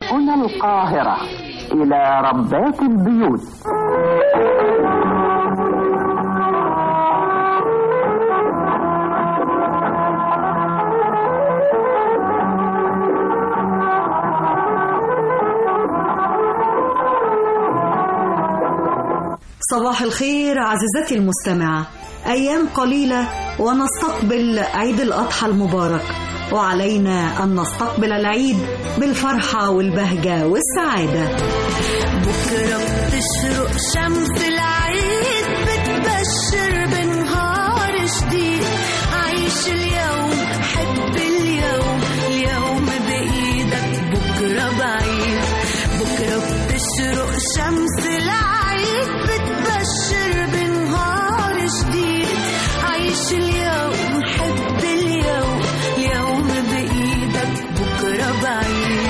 هنا القاهرة إلى ربات البيوت صباح الخير عزيزتي المستمعة أيام قليلة ونستقبل عيد الأضحى المبارك وعلينا أن نستقبل العيد بالفرحة والبهجة والسعادة بكرة بتشرق شمس العيد بتبشر بنهار جديد عيش اليوم حب اليوم اليوم بإيدك بكرة بعيد بكرة بتشرق شمس العيد بتبشر بنهار جديد عيش اليوم حب اليوم اليوم بإيدك بكرة بعيد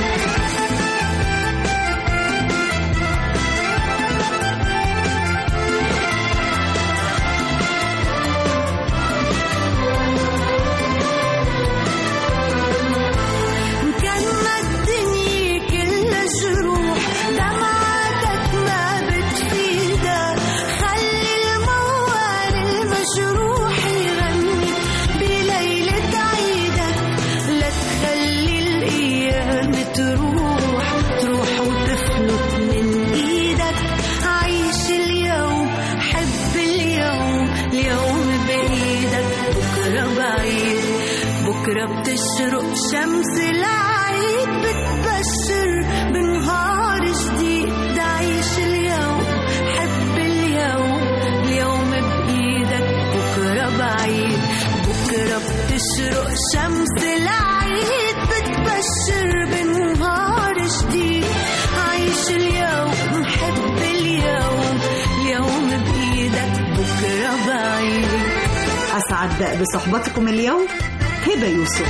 كان ما الدنيا كلها جروح دمعتك ما بتفيدها خلي الموال المجروح يغني بليلة عيدك لا تخلي الأيام تروح تروح وتفلت من إيدك عيش اليوم حب اليوم اليوم بإيدك بكرة بعيد بكرة بتشرق شمس العيد بتبشر بنهار جديد عيش اليوم حب اليوم اليوم بإيدك بكرة بعيد بكرة بتشرق شمس العيد بتبشر بنهار جديد عيش اليوم حب اليوم اليوم بإيدك بكرة بعيد أسعد بصحبتكم اليوم هبة يوسف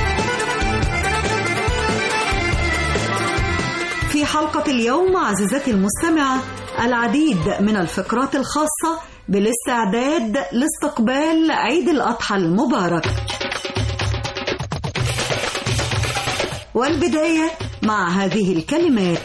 في حلقة اليوم عزيزتي المستمعة العديد من الفقرات الخاصة بالاستعداد لاستقبال عيد الأضحى المبارك والبداية مع هذه الكلمات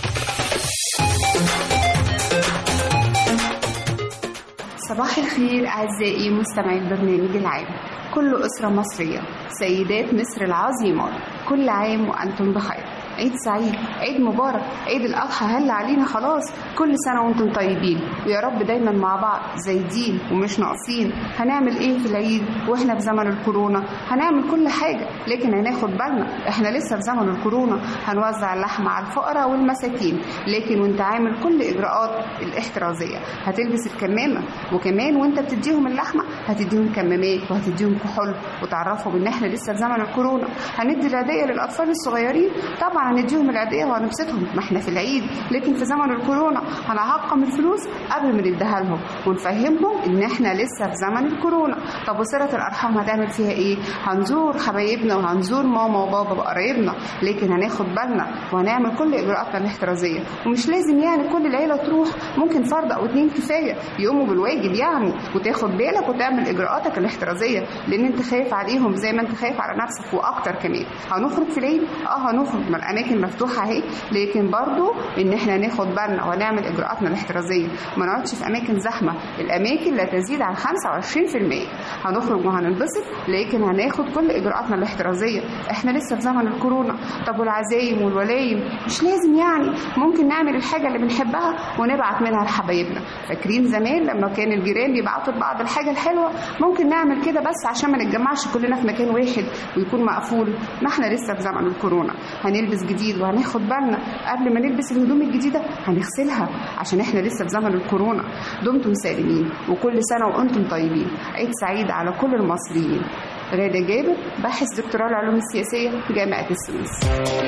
صباح الخير أعزائي مستمعي البرنامج العام كل أسرة مصرية سيدات مصر العظيمات كل عام وأنتم بخير عيد سعيد عيد مبارك عيد الأضحى هل علينا خلاص كل سنة وانتم طيبين ويا رب دايما مع بعض زايدين ومش ناقصين هنعمل ايه في العيد واحنا في زمن الكورونا هنعمل كل حاجة لكن هناخد بالنا احنا لسه في زمن الكورونا هنوزع اللحمة على الفقراء والمساكين لكن وانت عامل كل إجراءات الاحترازية هتلبس الكمامة وكمان وانت بتديهم اللحمة هتديهم كمامات وهتديهم كحول وتعرفهم ان احنا لسه في زمن الكورونا هندي العيدية للأطفال الصغيرين طبعا هنديهم العيدية وهنبسطهم ما احنا في العيد لكن في زمن الكورونا هنعقم الفلوس قبل ما نديها لهم ونفهمهم ان احنا لسه في زمن الكورونا طب وصلة الأرحام هتعمل فيها ايه هنزور حبايبنا وهنزور ماما وبابا وقرايبنا لكن هناخد بالنا وهنعمل كل إجراءاتنا الاحترازية ومش لازم يعني كل العيلة تروح ممكن فرد أو اتنين كفاية يقوموا بالواجب يعني وتاخد بالك وتعمل إجراءاتك الاحترازية لأن أنت خايف عليهم زي ما أنت خايف على نفسك وأكتر كمان هنخرج في العيد اه هنخرج ما الأماكن مفتوحة أهي لكن برضو إن احنا ناخد بالنا ونعمل إجراءاتنا الاحترازية ما نقعدش في أماكن زحمة الأماكن لا تزيد عن 25% هنخرج وهننبسط لكن هناخد كل إجراءاتنا الاحترازية احنا لسه في زمن الكورونا طب والعزايم والولايم مش لازم يعني ممكن نعمل الحاجة اللي بنحبها ونبعت منها لحبايبنا فاكرين زمان لما كان الجيران يبعتوا لبعض الحاجة الحلوة ممكن نعمل كده بس عشان ما نتجمعش كلنا في مكان واحد ويكون مقفول ما احنا لسه في زمن الكورونا هنلبس جديد وهناخد بالنا قبل ما نلبس الهدوم الجديدة هنغسلها عشان احنا لسه في زمن الكورونا دمتم سالمين وكل سنة وانتم طيبين عيد سعيد على كل المصريين غادة جابر باحث دكتوراه العلوم السياسية جامعة السويس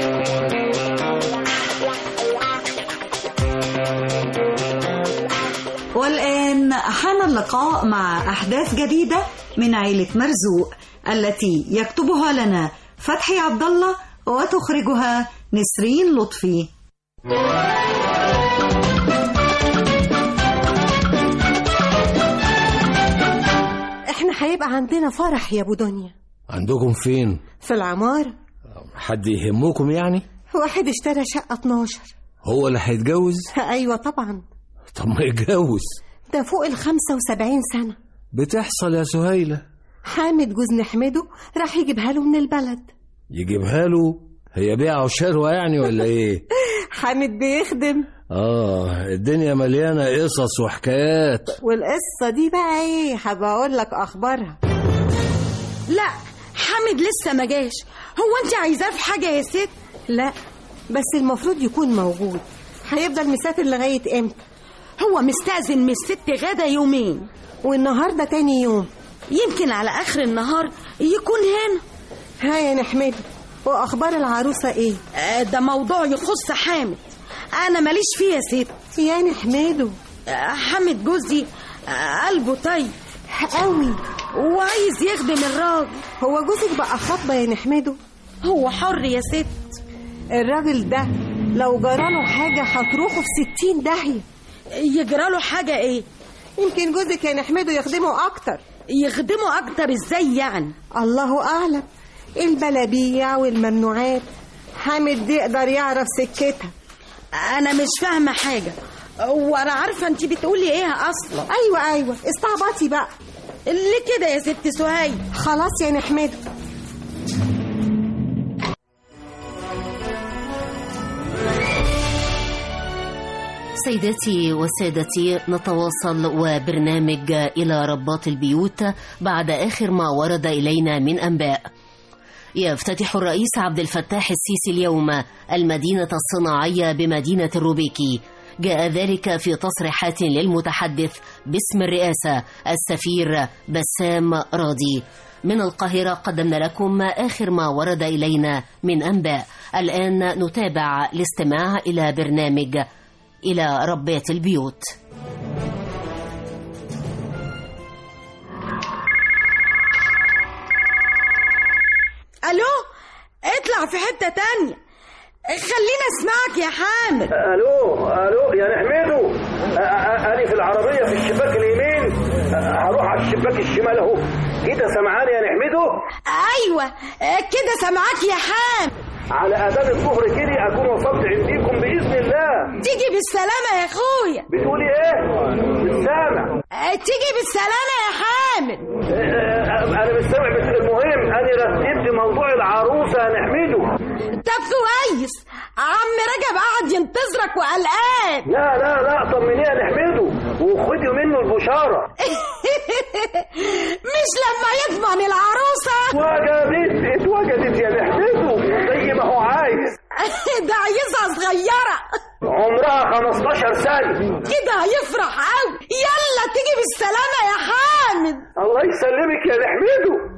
والآن حان اللقاء مع أحداث جديدة من عيلة مرزوق التي يكتبها لنا فتحي عبد الله وتخرجها نسرين لطفي احنا هيبقى عندنا فرح يا ابو دنيا عندكم فين في العمارة حد يهمكم يعني واحد اشترى شقة 12 هو اللي هيتجوز أيوة طبعا طب ما يتجوز ده فوق ال 75 سنة بتحصل يا سهيلة حامد جوز نحمده راح يجيبها له من البلد يجيبها له هي بيع وشروة يعني ولا ايه حامد بيخدم اه الدنيا مليانة قصص وحكايات والقصة دي بقى ايه هبقى اقول لك اخبارها لا حامد لسه ما جاش هو انت عايزاه في حاجه يا ست لا بس المفروض يكون موجود هيفضل مسافر لغاية امتى هو مستأذن من الست غدا يومين والنهاردة تاني يوم يمكن على اخر النهار يكون هنا ها يا نحمده واخبار العروسة ايه آه، ده موضوع يخص حامد انا ماليش فيه يا ست يا نحمده آه، حامد جوزي آه، قلبه طيب قوي وعايز يخدم الراجل هو جوزك بقى خطبة يا نحمده هو حر يا ست الراجل ده لو جراله حاجة هتروحه في ستين داهية يجرى له حاجه ايه يمكن جوزك يا نحمده يخدمه أكتر يخدمه اكتر ازاي يعني الله أعلم البلابيع والممنوعات حامد دي يقدر يعرف سكتها انا مش فاهمه حاجه وانا عارفه انت بتقولي ايه اصلا أيوة أيوة استعبطي بقى ليه كده يا ست سهيل خلاص يا نحمده سيداتي وسادتي نتواصل وبرنامج إلى رباط البيوت بعد آخر ما ورد إلينا من أنباء يفتتح الرئيس عبد الفتاح السيسي اليوم المدينة الصناعية بمدينة الروبيكي جاء ذلك في تصريحات للمتحدث باسم الرئاسة السفير بسام راضي من القاهرة قدمنا لكم آخر ما ورد إلينا من أنباء الآن نتابع الاستماع إلى برنامج إلى ربات البيوت الو اطلع في حته تانية خلينا اسمعك يا حامد الو الو يا نحمدو أ- أ- انا في العربيه في الشباك اليمين أ- هروح على الشباك الشمال اهو كده سمعاني يا نحمدو ايوه كده سامعاك يا حامد على اذان الظهر كده اكون وصلت عندكم باذن الله تيجي بالسلامه يا اخويا بتقولي ايه مش سامع تيجي بالسلامه يا حامد أ- أ- انا مش سامع بس المهم انا رتبت موضوع العروسه يا نحمدو طب كويس عم رجب قاعد ينتظرك وقلقان لا لا لا طمنيه يا نحمدو وخدي منه البشاره مش لما يضمن العروسه اتوجدت اتوجدت يا نحمدو زي ما هو عايز ده عايزها صغيره عمرها 15 سنه كده هيفرح قوي يلا تيجي بالسلامه يا حامد الله يسلمك يا نحمدو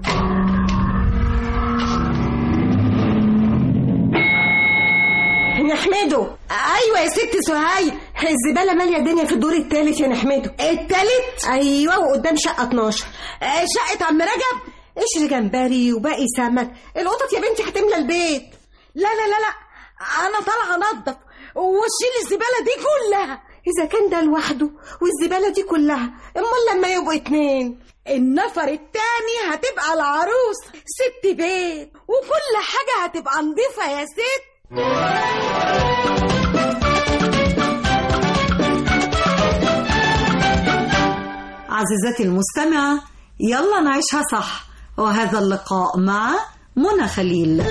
نحمده ايوه يا ست سهيل الزبالة مالية الدنيا في الدور التالت يا نحمده التالت أيوة وقدام شقة 12 آه، شقه عم رجب قشر جمبري وباقي سمك القطط يا بنتي هتملى البيت لا لا لا لا انا طالعه انضف واشيل الزباله دي كلها إذا كان ده لوحده والزبالة دي كلها أمال لما يبقوا اتنين النفر التاني هتبقى العروس ست بيت وكل حاجه هتبقى نظيفه يا ست عزيزتي المستمعة يلا نعيشها صح وهذا اللقاء مع منى خليل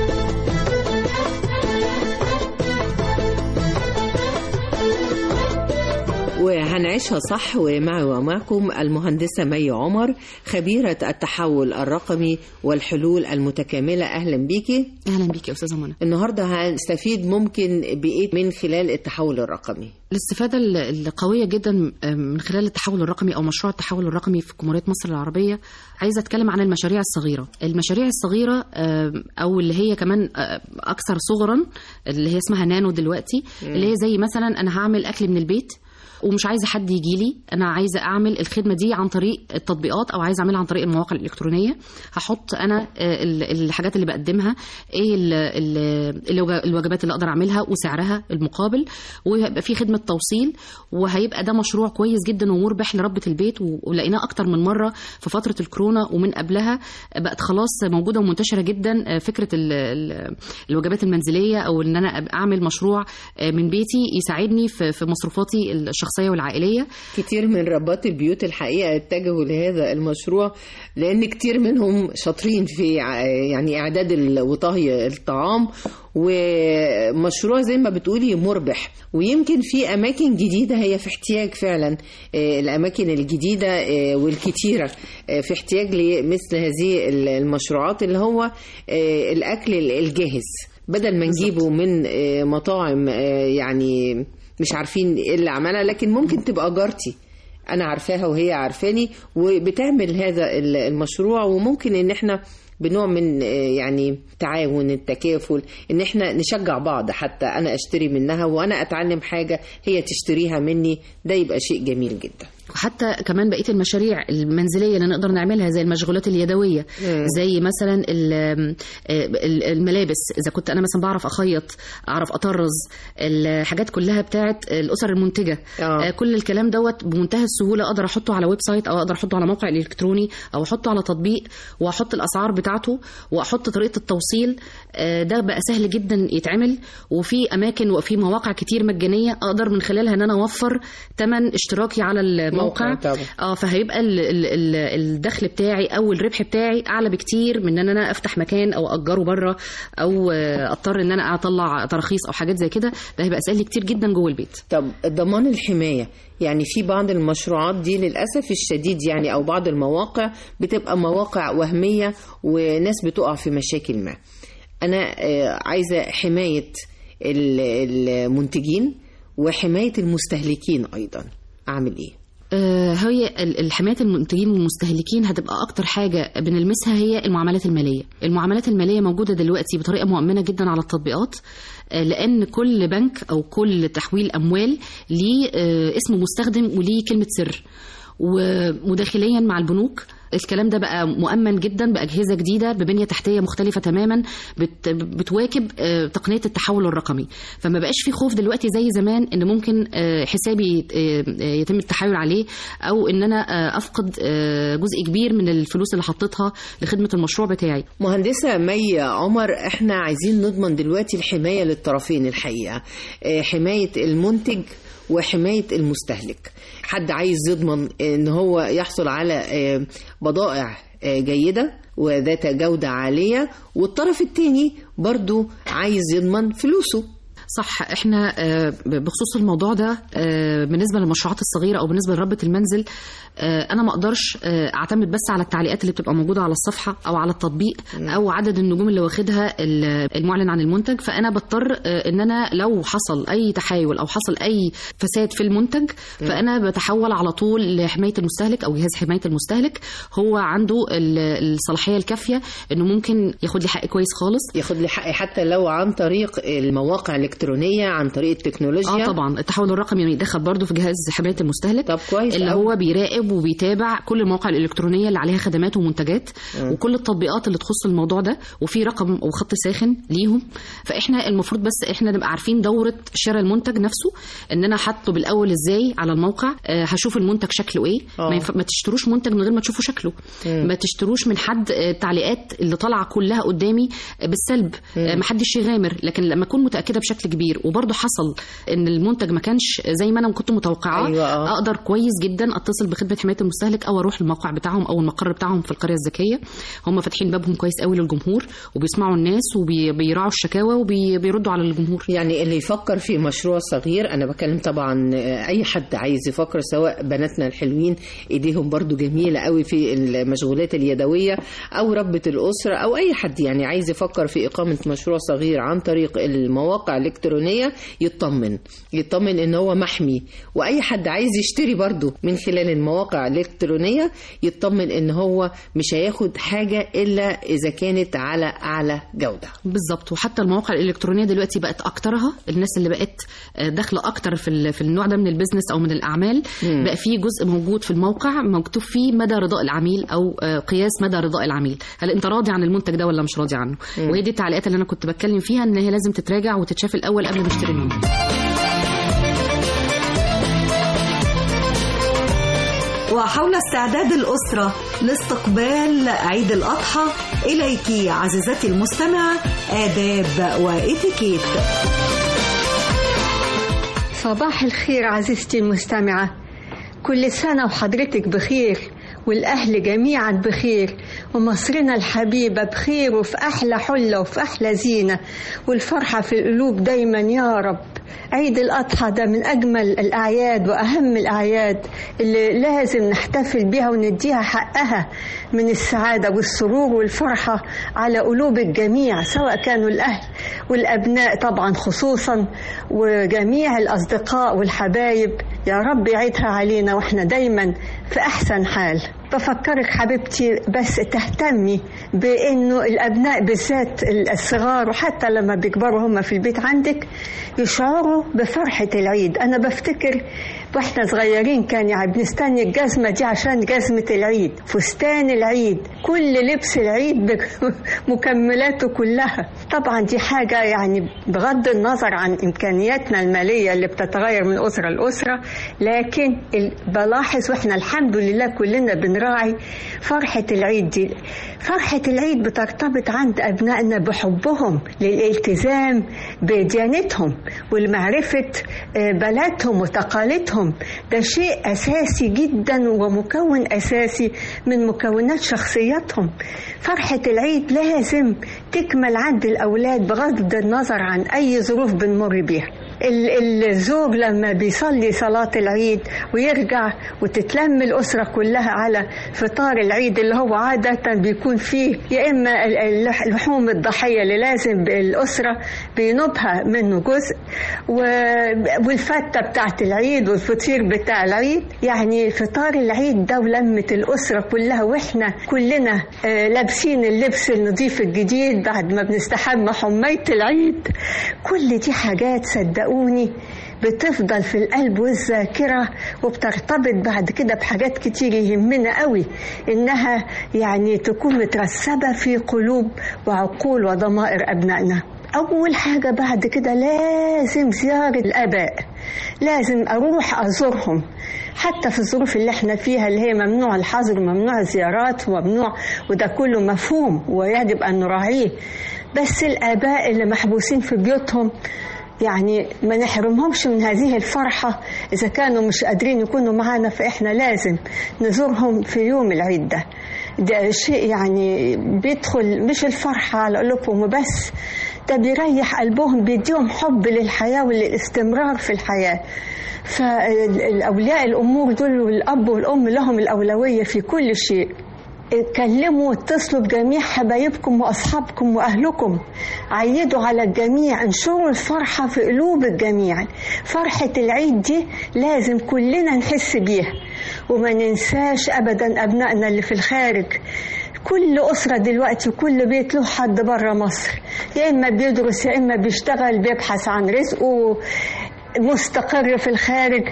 وهنعيشها صح ومعي ومعكم المهندسة مي عمر خبيرة التحول الرقمي والحلول المتكاملة أهلا بيكي اهلا بيك يا استاذه منى النهاردة هنستفيد ممكن بإيه من خلال التحول الرقمي الاستفاده ال- القويه جدا من خلال التحول الرقمي او مشروع التحول الرقمي في جمهوريه مصر العربيه عايزه اتكلم عن المشاريع الصغيره المشاريع الصغيره آم، او اللي هي كمان آه، اكثر صغرا اللي هي اسمها نانو دلوقتي اللي هي زي مثلا انا هعمل اكل من البيت ومش عايزه حد يجي لي انا عايزه اعمل الخدمه دي عن طريق التطبيقات او عايزه اعملها عن طريق المواقع الالكترونيه هحط انا آه، ال- الحاجات اللي بقدمها ايه ال- ال- الوج- الوجبات اللي اقدر اعملها وسعرها المقابل وهيبقى في خدمه توصيل وهيبقى ده مشروع كويس جدا ومربح لربة البيت و- ولقيناه اكتر من مره في فتره الكورونا ومن قبلها بقت خلاص موجوده ومنتشره جدا آه، فكره ال- ال- الوجبات المنزليه او ان انا أبقى اعمل مشروع آه، من بيتي يساعدني في في مصروفاتي الشخصيه والعائليه كتير من ربات البيوت الحقيقة اتجهوا لهذا المشروع لأن كتير منهم شاطرين في ع- يعني إعداد ال- وطهي الطعام ومشروع زي ما بتقولي مربح ويمكن في أماكن جديدة هي في احتياج فعلا آه، الأماكن الجديدة آه، والكتيرة آه، في احتياج لمثل هذه ال- المشروعات اللي هو آه، الأكل الجاهز بدل ما نجيبه من آه، مطاعم آه، يعني مش عارفين ايه اللي عملها لكن ممكن تبقى جارتي انا عارفاها وهي عارفاني وبتعمل هذا ال- المشروع وممكن ان احنا بنوع من آه، يعني تعاون التكافل ان احنا نشجع بعض حتى انا اشتري منها وانا اتعلم حاجة هي تشتريها مني ده يبقى شيء جميل جدا وحتى كمان بقيه المشاريع المنزليه اللي نقدر نعملها زي المشغولات اليدويه مم. زي مثلا ال- ال- الملابس اذا كنت انا مثلا بعرف اخيط اعرف اطرز الحاجات كلها بتاعت الاسر المنتجه آه. آه، كل الكلام دوت بمنتهى السهوله اقدر احطه على ويب سايت او اقدر احطه على موقع الكتروني او احطه على تطبيق واحط الاسعار بتاعته واحط طريقه التوصيل آه، ده بقى سهل جدا يتعمل وفي اماكن وفي مواقع كتير مجانيه اقدر من خلالها ان انا اوفر ثمن اشتراكي على الموقع موقع طبعا. اه فهيبقى ال ال ال الدخل بتاعي او الربح بتاعي اعلى بكتير من ان انا افتح مكان او اجره بره او آه، اضطر ان انا اطلع تراخيص او حاجات زي كده ده هيبقى سهل كتير جدا جوه البيت طب ضمان الحماية يعني في بعض المشروعات دي للأسف الشديد يعني أو بعض المواقع بتبقى مواقع وهمية وناس بتقع في مشاكل ما أنا آه، عايزة حماية ال- المنتجين وحماية المستهلكين أيضا أعمل إيه؟ آه، هي ال- الحماية المنتجين والمستهلكين هتبقى أكتر حاجة بنلمسها هي المعاملات المالية المعاملات المالية موجودة دلوقتي بطريقة مؤمنة جدا على التطبيقات آه، لأن كل بنك أو كل تحويل أموال ليه آه، اسم مستخدم وليه كلمة سر و- وداخليا مع البنوك الكلام ده بقى مؤمن جدا بأجهزة جديدة ببنية تحتية مختلفة تماما بت بتواكب آه، تقنية التحول الرقمي فما بقاش في خوف دلوقتي زي زمان ان ممكن آه، حسابي آه، آه، يتم التحايل عليه او ان انا آه، افقد آه، جزء كبير من الفلوس اللي حطيتها لخدمة المشروع بتاعي مهندسة مي عمر احنا عايزين نضمن دلوقتي الحماية للطرفين الحقيقة آه، حماية المنتج وحماية المستهلك حد عايز يضمن ان هو يحصل على آه، بضائع آه، جيدة وذات جودة عالية والطرف التاني برضو عايز يضمن فلوسه صح احنا آه، بخصوص الموضوع ده آه، بالنسبه للمشروعات الصغيره او بالنسبه لربة المنزل آه، انا ما اقدرش آه، اعتمد بس على التعليقات اللي بتبقى موجوده على الصفحه او على التطبيق او عدد النجوم اللي واخدها ال- المعلن عن المنتج فانا بضطر آه، ان انا لو حصل اي تحايل او حصل اي فساد في المنتج فانا بتحول على طول لحمايه المستهلك او جهاز حمايه المستهلك هو عنده ال- الصلاحيه الكافيه انه ممكن ياخد لي حق كويس خالص ياخد لي حقي حتى لو عن طريق المواقع الإلكترونية عن طريق التكنولوجيا اه طبعا التحول الرقمي يدخل برضه في جهاز حمايه المستهلك طب كويس اللي أوي. هو بيراقب وبيتابع كل المواقع الالكترونيه اللي عليها خدمات ومنتجات مم. وكل التطبيقات اللي تخص الموضوع ده وفي رقم او خط ساخن ليهم فاحنا المفروض بس احنا نبقى عارفين دوره شراء المنتج نفسه ان انا حاطه بالاول ازاي على الموقع آه هشوف المنتج شكله ايه آه. ما, ينف... ما تشتروش منتج من غير ما تشوفوا شكله مم. ما تشتروش من حد آه، التعليقات اللي طالعه كلها قدامي آه، بالسلب آه، ما حدش يغامر لكن لما اكون متاكده بشكل كبير وبرضه حصل ان المنتج ما كانش زي ما انا كنت متوقعاه أيوة، آه. اقدر كويس جدا اتصل بخدمه حمايه المستهلك او اروح الموقع بتاعهم او المقر بتاعهم في القريه الذكيه هم فاتحين بابهم كويس قوي للجمهور وبيسمعوا الناس وبيراعوا الشكاوى وبيردوا على الجمهور يعني اللي يفكر في مشروع صغير انا بكلم طبعا اي حد عايز يفكر سواء بناتنا الحلوين ايديهم برضو جميله قوي في المشغولات اليدويه او ربة الاسره او اي حد يعني عايز يفكر في اقامه مشروع صغير عن طريق المواقع الالكترونيه يطمن يطمن ان هو محمي واي حد عايز يشتري برضه من خلال المواقع الالكترونيه يطمن ان هو مش هياخد حاجه الا اذا كانت على اعلى جوده بالظبط وحتى المواقع الالكترونيه دلوقتي بقت اكترها الناس اللي بقت آه، داخله اكتر في ال- في النوع ده من البيزنس او من الاعمال مم. بقى في جزء موجود في الموقع مكتوب فيه مدى رضاء العميل او آه، قياس مدى رضاء العميل هل انت راضي عن المنتج ده ولا مش راضي عنه مم. وهي دي التعليقات اللي انا كنت بتكلم فيها ان هي لازم تتراجع وتتشاف الاول قبل ما اشتري منه وحول استعداد الأسرة لاستقبال عيد الأضحى إليك عزيزتي المستمعة آداب وإتيكيت صباح الخير عزيزتي المستمعة كل سنة وحضرتك بخير والأهل جميعا بخير ومصرنا الحبيبة بخير وفي أحلى حلة وفي أحلى زينة والفرحة في القلوب دايما يا رب عيد الأضحى ده من أجمل الأعياد وأهم الأعياد اللي لازم نحتفل بيها ونديها حقها من السعادة والسرور والفرحة على قلوب الجميع سواء كانوا الأهل والأبناء طبعا خصوصا وجميع الأصدقاء والحبايب يا رب يعيدها علينا واحنا دايما في أحسن حال بفكرك حبيبتي بس تهتمي بانه الابناء بالذات الصغار وحتى لما بيكبروا هم في البيت عندك يشعروا بفرحه العيد انا بفتكر واحنا صغيرين كان يعني بنستني الجزمه دي عشان جزمه العيد فستان العيد كل لبس العيد بمكملاته كلها طبعا دي حاجه يعني بغض النظر عن امكانياتنا الماليه اللي بتتغير من اسره لاسره لكن ال- بلاحظ واحنا الحمد لله كلنا بنراعي فرحه العيد دي فرحه العيد بترتبط عند ابنائنا بحبهم للالتزام بديانتهم والمعرفه آه، بلدهم وتقاليدهم ده شيء اساسي جدا ومكون اساسي من مكونات شخصياتهم فرحه العيد لازم تكمل عند الاولاد بغض النظر عن اي ظروف بنمر بيها ال- الزوج لما بيصلي صلاة العيد ويرجع وتتلم الأسرة كلها على فطار العيد اللي هو عادة بيكون فيه يا إما ال- ال- لحوم الضحية اللي لازم الأسرة بينوبها منه جزء و- والفتة بتاعت العيد والفطير بتاع العيد يعني فطار العيد ده ولمة الأسرة كلها وإحنا كلنا آه، لابسين اللبس النظيف الجديد بعد ما بنستحمى حمية العيد كل دي حاجات صدقوني بتفضل في القلب والذاكرة وبترتبط بعد كده بحاجات كتير يهمنا قوي إنها يعني تكون مترسبة في قلوب وعقول وضمائر أبنائنا أول حاجة بعد كده لازم زيارة الآباء لازم أروح أزورهم حتى في الظروف اللي احنا فيها اللي هي ممنوع الحظر وممنوع الزيارات وممنوع وده كله مفهوم ويجب أن نراعيه بس الآباء اللي محبوسين في بيوتهم يعني ما نحرمهمش من هذه الفرحة إذا كانوا مش قادرين يكونوا معانا فإحنا لازم نزورهم في يوم العيد ده ده شيء يعني بيدخل مش الفرحة على قلوبهم وبس ده بيريح قلبهم بيديهم حب للحياة وللاستمرار في الحياة فالأولياء الأمور دول والأب والأم لهم الأولوية في كل شيء كلموا واتصلوا بجميع حبايبكم واصحابكم واهلكم عيدوا على الجميع انشروا الفرحه في قلوب الجميع فرحه العيد دي لازم كلنا نحس بيها وما ننساش ابدا ابنائنا اللي في الخارج كل أسرة دلوقتي وكل بيت له حد بره مصر يا إما بيدرس يا إما بيشتغل بيبحث عن رزقه مستقر في الخارج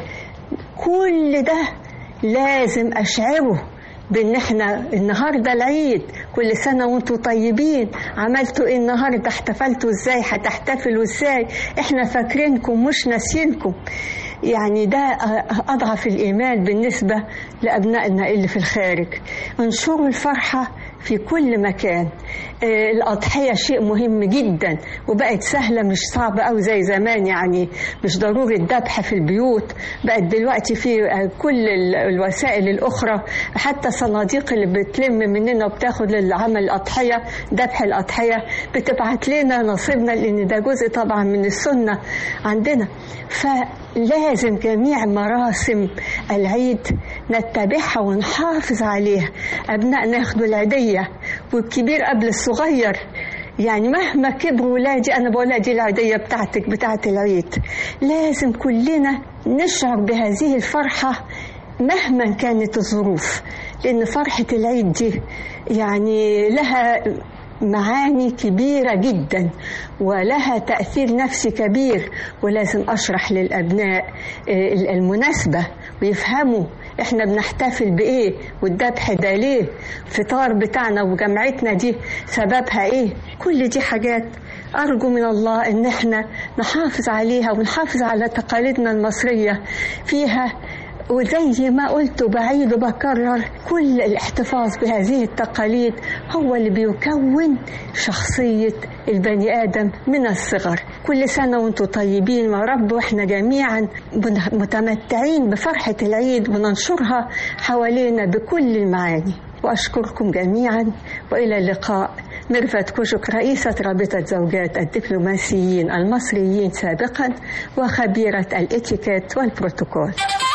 كل ده لازم أشعره بان احنا النهارده العيد كل سنه وانتم طيبين عملتوا ايه النهارده احتفلتوا ازاي هتحتفلوا ازاي احنا فاكرينكم مش ناسينكم يعني ده اضعف الايمان بالنسبه لابنائنا اللي في الخارج انشروا الفرحه في كل مكان آه، الأضحية شيء مهم جدا وبقت سهلة مش صعبة أوي زي زمان يعني مش ضروري الذبح في البيوت بقت دلوقتي في آه، كل ال- الوسائل الأخرى حتى صناديق اللي بتلم مننا وبتاخد للعمل الأضحية ذبح الأضحية بتبعت لنا نصيبنا لأن ده جزء طبعا من السنة عندنا فلازم جميع مراسم العيد نتبعها ونحافظ عليها أبنائنا ياخدوا العيدية والكبير قبل الصغير يعني مهما كبروا ولادي انا بقول دي العيديه بتاعتك بتاعت العيد لازم كلنا نشعر بهذه الفرحه مهما كانت الظروف لان فرحه العيد دي يعني لها معاني كبيرة جدا ولها تأثير نفسي كبير ولازم أشرح للأبناء آه، المناسبة ويفهموا احنا بنحتفل بايه والذبح ده ليه الفطار بتاعنا وجمعتنا دي سببها ايه كل دي حاجات ارجو من الله ان احنا نحافظ عليها ونحافظ على تقاليدنا المصريه فيها وزي ما قلت وبعيد وبكرر كل الاحتفاظ بهذه التقاليد هو اللي بيكون شخصية البني آدم من الصغر كل سنة وانتم طيبين يا رب واحنا جميعا متمتعين بفرحة العيد وننشرها حوالينا بكل المعاني وأشكركم جميعا وإلى اللقاء ميرفت كوشك رئيسة رابطة زوجات الدبلوماسيين المصريين سابقا وخبيرة الاتيكيت والبروتوكول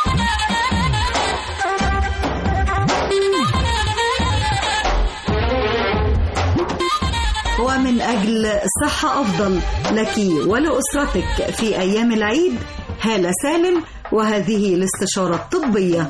ومن أجل صحة أفضل لك ولأسرتك في أيام العيد هالة سالم وهذه الاستشارة الطبية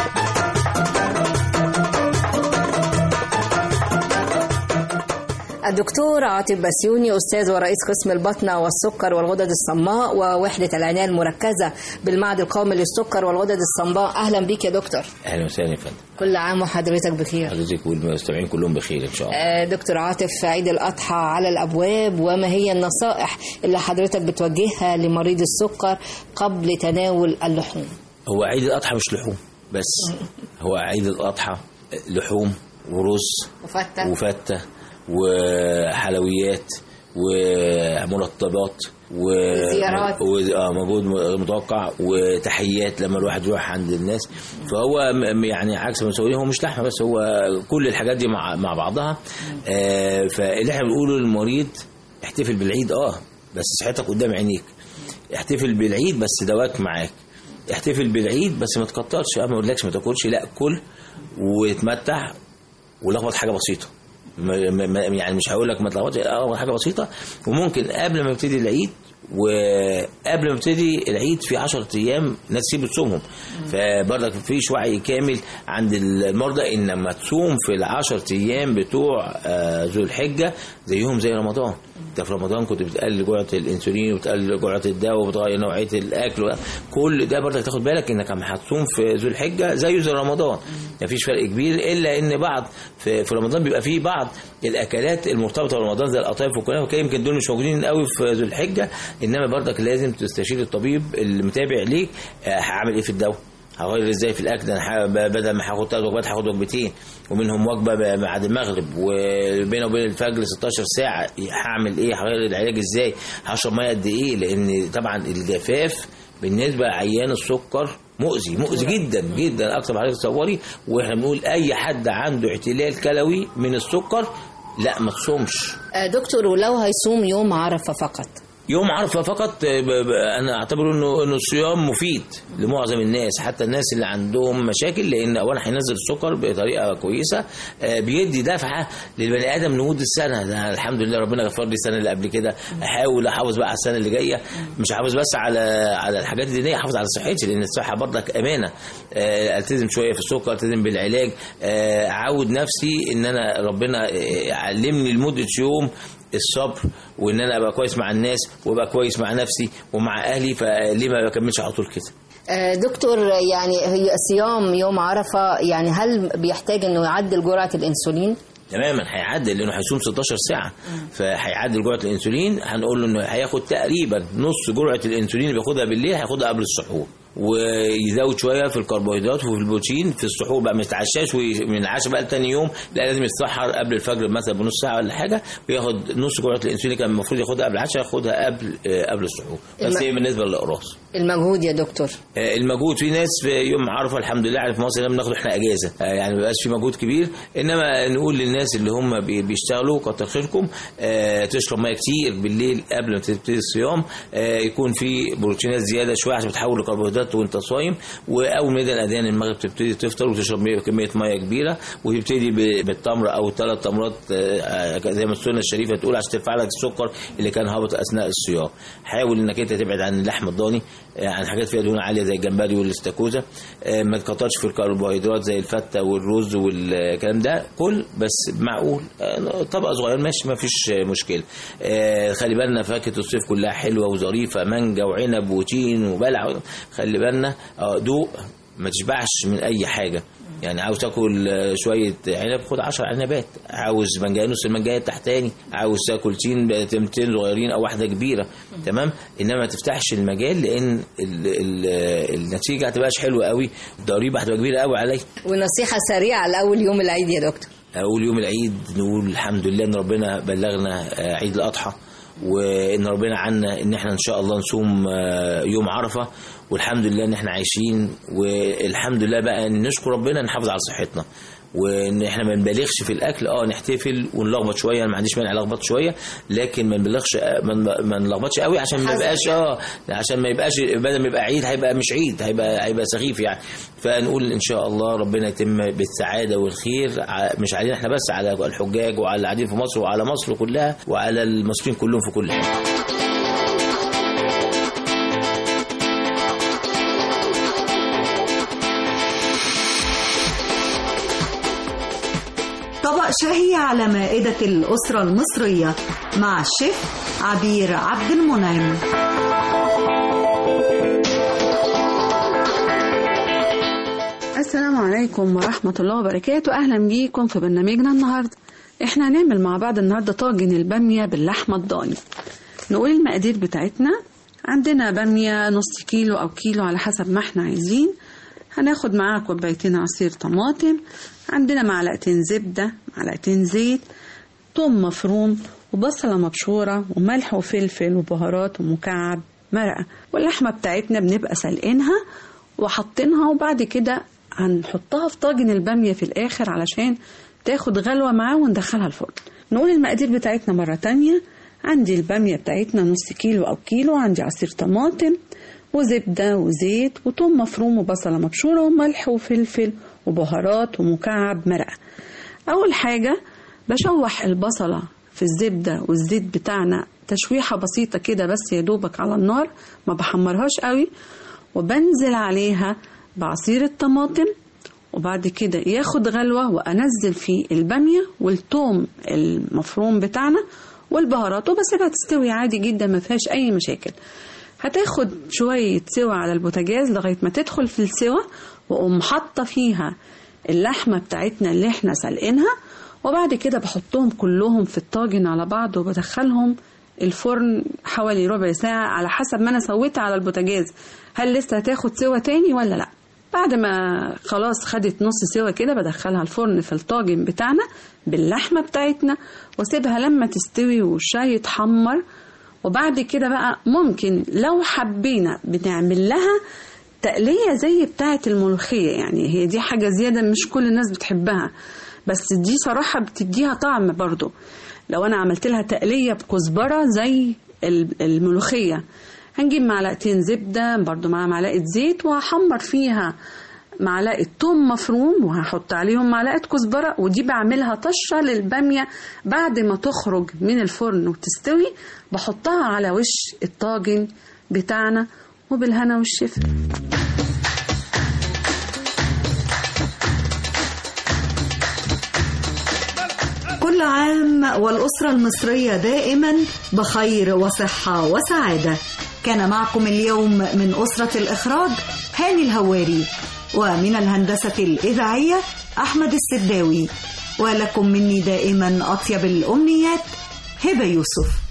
الدكتور عاطف بسيوني أستاذ ورئيس قسم البطنة والسكر والغدد الصماء ووحدة العناية المركزة بالمعهد القومي للسكر والغدد الصماء أهلا بك يا دكتور اهلا وسهلا يا فندم كل عام وحضرتك بخير حضرتك والمستمعين كلهم بخير ان شاء الله آه، دكتور عاطف عيد الأضحى على الأبواب وما هي النصائح اللي حضرتك بتوجهها لمريض السكر قبل تناول اللحوم هو عيد الاضحى مش لحوم بس هو عيد الاضحى لحوم ورز وفتة وفته وحلويات ومرطبات و وزيارات. و... اه موجود م- متوقع وتحيات لما الواحد يروح عند الناس فهو م- يعني عكس ما مسويه هو مش لحمه بس هو كل الحاجات دي مع مع بعضها آه فاللي احنا بنقوله للمريض احتفل بالعيد اه بس صحتك قدام عينيك احتفل بالعيد بس دواك معاك احتفل بالعيد بس ما تكترش اه ما اقولكش ما تاكلش لا كل وتمتع ولخبط حاجه بسيطه ما- ما- ما- يعني مش هقول لك ما تلخبطش اه حاجه بسيطه وممكن قبل ما يبتدي العيد وقبل ما يبتدي العيد في 10 ايام ناس تسيب تصومهم فبرضك مفيش وعي كامل عند المرضى ان لما تصوم في العشر ايام بتوع آه، ذو الحجه زيهم زي رمضان انت في رمضان كنت بتقلل جرعه الانسولين وبتقلل جرعه الدواء وبتغير نوعيه الاكل كل ده برضك تاخد بالك انك لما هتصوم في ذو الحجه زيه زي رمضان مفيش فرق كبير الا ان بعض في, في رمضان بيبقى فيه بعض الاكلات المرتبطه برمضان زي القطايف والكلام وكده يمكن دول مش موجودين قوي في ذو الحجه انما برضك لازم تستشير الطبيب المتابع ليك آه، هعمل ايه في الدواء هغير ازاي في الاكل انا ح- ب- بدل ما هاخد ثلاث وجبات هاخد وجبتين ومنهم وجبه ب- بعد المغرب وبينه وبين الفجر 16 ساعه هعمل ايه هغير العلاج ازاي هشرب ميه قد ايه لان طبعا الجفاف بالنسبه لعيان السكر مؤذي مؤذي جدا جدا اكتر ما حضرتك تصوري واحنا بنقول اي حد عنده اعتلال كلوي من السكر لا ما تصومش آه، دكتور ولو هيصوم يوم عرفة فقط يوم عرفه فقط ب- ب- انا اعتبر انه انه الصيام مفيد لمعظم الناس حتى الناس اللي عندهم مشاكل لان اولا هينزل السكر بطريقه كويسه آه، بيدي دفعه للبني ادم لمده سنه ده الحمد لله ربنا غفر لي السنه اللي قبل كده احاول احافظ بقى على السنه اللي جايه مش حافظ بس على على الحاجات الدينيه احافظ على صحتي لان الصحه برضك امانه آه، التزم شويه في السكر التزم بالعلاج آه، اعود نفسي ان انا ربنا آه، علمني لمده يوم الصبر وان انا ابقى كويس مع الناس وابقى كويس مع نفسي ومع اهلي فليه ما بكملش على طول كده آه، دكتور يعني هي صيام يوم عرفة يعني هل بيحتاج انه يعدل جرعة الانسولين؟ تماما هيعدل لانه هيصوم 16 ساعه فهيعدل جرعه الانسولين هنقول له انه هياخد تقريبا نص جرعه الانسولين اللي بياخدها بالليل هياخدها قبل السحور ويزود شويه في الكربوهيدرات وفي البروتين في السحور بقى ما يتعشاش ومن العشاء بقى تاني يوم لا لازم يتسحر قبل الفجر مثلا بنص ساعه ولا حاجه وياخد نص جرعه الانسولين اللي كان المفروض ياخدها قبل العشاء ياخدها قبل آه، قبل السحور بس الم- هي بالنسبه للاقراص المجهود يا دكتور آه، المجهود في ناس في يوم عرفه الحمد لله يعني في مصر لما بناخد احنا اجازه آه، يعني ما بيبقاش في مجهود كبير انما نقول للناس اللي هم بي- بيشتغلوا كتر خيركم آه، تشرب ميه كتير بالليل قبل ما تبتدي الصيام آه، يكون في بروتينات زياده شويه عشان بتحول لكربوهيدرات بالذات وانت صايم واول ما يدن الاذان المغرب تبتدي تفطر وتشرب مية- كميه ميه كبيره وتبتدي ب- بالتمر او ثلاث تمرات آه، زي ما السنه الشريفه تقول عشان ترفع لك السكر اللي كان هابط اثناء الصيام حاول انك انت تبعد عن اللحم الضاني آه، عن حاجات فيها دهون عاليه زي الجمبري والاستاكوزا آه، ما تكترش في الكربوهيدرات زي الفته والرز والكلام ده كل بس معقول آه، طبق صغير ماشي ما فيش مشكله آه، خلي بالنا فاكهه الصيف كلها حلوه وظريفه مانجا وعنب وتين وبلع خلي بالنا آه، دوق ما تشبعش من اي حاجه يعني عاوز تاكل آه، شويه عنب خد 10 عنبات عاوز منجايه نص المنجايه تحتاني عاوز تاكل تين تمتين صغيرين او واحده كبيره تمام انما ما تفتحش المجال لان ال ال النتيجه هتبقاش حلوه قوي الضريبه هتبقى كبيره قوي عليا ونصيحة سريعة لأول يوم العيد يا دكتور اول يوم العيد نقول الحمد لله ان ربنا بلغنا آه، عيد الاضحى وان ربنا عنا ان احنا ان شاء الله نصوم آه، يوم عرفه والحمد لله ان احنا عايشين والحمد لله بقى إن نشكر ربنا نحافظ على صحتنا وان احنا ما نبالغش في الاكل اه نحتفل ونلخبط شويه انا ما عنديش مانع الخبط شويه لكن ما نبالغش ما ن- ما نلخبطش قوي عشان ما يبقاش اه عشان ما يبقاش بدل ما يبقى عيد هيبقى مش عيد هيبقى هيبقى سخيف يعني فنقول ان شاء الله ربنا يتم بالسعاده والخير ع- مش علينا احنا بس على الحجاج وعلى اللي قاعدين في مصر وعلى مصر كلها وعلى المصريين كلهم في كل حته طبق شهي على مائدة الأسرة المصرية مع الشيف عبير عبد المنعم السلام عليكم ورحمة الله وبركاته أهلا بيكم في برنامجنا النهاردة احنا هنعمل مع بعض النهاردة طاجن البامية باللحمة الضاني نقول المقادير بتاعتنا عندنا بامية نص كيلو أو كيلو على حسب ما احنا عايزين هناخد معاها كوبايتين عصير طماطم عندنا معلقتين زبدة معلقتين زيت توم مفروم وبصلة مبشورة وملح وفلفل وبهارات ومكعب مرقة واللحمة بتاعتنا بنبقى سلقينها وحاطينها وبعد كده هنحطها في طاجن البامية في الآخر علشان تاخد غلوة معاه وندخلها الفرن نقول المقادير بتاعتنا مرة تانية عندي البامية بتاعتنا نص كيلو أو كيلو عندي عصير طماطم وزبدة وزيت وثوم مفروم وبصلة مبشورة وملح وفلفل وبهارات ومكعب مرقة أول حاجة بشوح البصلة في الزبدة والزيت بتاعنا تشويحة بسيطة كده بس يا دوبك على النار ما بحمرهاش قوي وبنزل عليها بعصير الطماطم وبعد كده ياخد غلوة وأنزل فيه البامية والثوم المفروم بتاعنا والبهارات وبسيبها تستوي عادي جدا ما فيهاش أي مشاكل هتاخد شوية سوا على البوتاجاز لغاية ما تدخل في السوا وأقوم حاطة فيها اللحمة بتاعتنا اللي احنا سلقينها وبعد كده بحطهم كلهم في الطاجن على بعض وبدخلهم الفرن حوالي ربع ساعة على حسب ما أنا سويتها على البوتاجاز هل لسه هتاخد سوا تاني ولا لأ بعد ما خلاص خدت نص سوا كده بدخلها الفرن في الطاجن بتاعنا باللحمة بتاعتنا واسيبها لما تستوي والشاي يتحمر وبعد كده بقى ممكن لو حبينا بنعمل لها تقلية زي بتاعة الملوخية يعني هي دي حاجة زيادة مش كل الناس بتحبها بس دي صراحة بتديها طعم برضو لو أنا عملت لها تقلية بكزبرة زي الملوخية هنجيب معلقتين زبدة برضو مع معلقة زيت وهحمر فيها معلقة توم مفروم وهحط عليهم معلقة كزبرة ودي بعملها طشة للبامية بعد ما تخرج من الفرن وتستوي بحطها على وش الطاجن بتاعنا وبالهنا والشفا كل عام والأسرة المصرية دائما بخير وصحة وسعادة كان معكم اليوم من أسرة الإخراج هاني الهواري ومن الهندسة الإذاعية أحمد السداوي ولكم مني دائما أطيب الأمنيات هبة يوسف